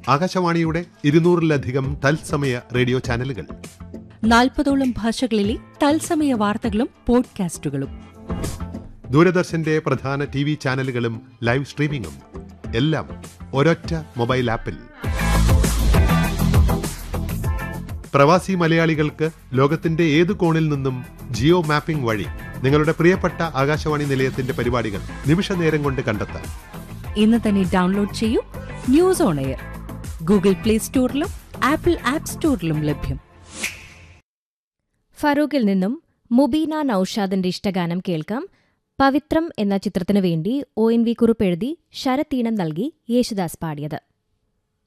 ആകാശവാണിയുടെ ഇരുന്നൂറിലധികം തത്സമയ റേഡിയോ ചാനലുകൾ നാൽപ്പതോളം ഭാഷകളിലെ തത്സമയ വാർത്തകളും പോഡ്കാസ്റ്റുകളും ദൂരദർശന്റെ പ്രധാന ടി വി ചാനലുകളും ലൈവ് സ്ട്രീമിംഗും എല്ലാം ഒരൊറ്റ മൊബൈൽ ആപ്പിൽ പ്രവാസി മലയാളികൾക്ക് ലോകത്തിന്റെ ഏത് കോണിൽ നിന്നും ജിയോ മാപ്പിംഗ് വഴി നിങ്ങളുടെ പ്രിയപ്പെട്ട ആകാശവാണി നിലയത്തിന്റെ പരിപാടികൾ നിമിഷ നേരം കൊണ്ട് കണ്ടെത്താം ഇന്ന് തന്നെ ഡൗൺലോഡ് ചെയ്യൂ news on air Google play സ്റ്റോറിലും ആപ്പിൾ ആപ്പ് സ്റ്റോറിലും ലഭ്യം ഫറൂഖിൽ നിന്നും മുബീന നൌഷാദിന്റെ ഇഷ്ടഗാനം കേൾക്കാം പവിത്രം എന്ന ചിത്രത്തിനു വേണ്ടി ഒ എൻ വി കുറുപ്പ് എഴുതി ശരത്തീണം നൽകി യേശുദാസ് പാടിയത്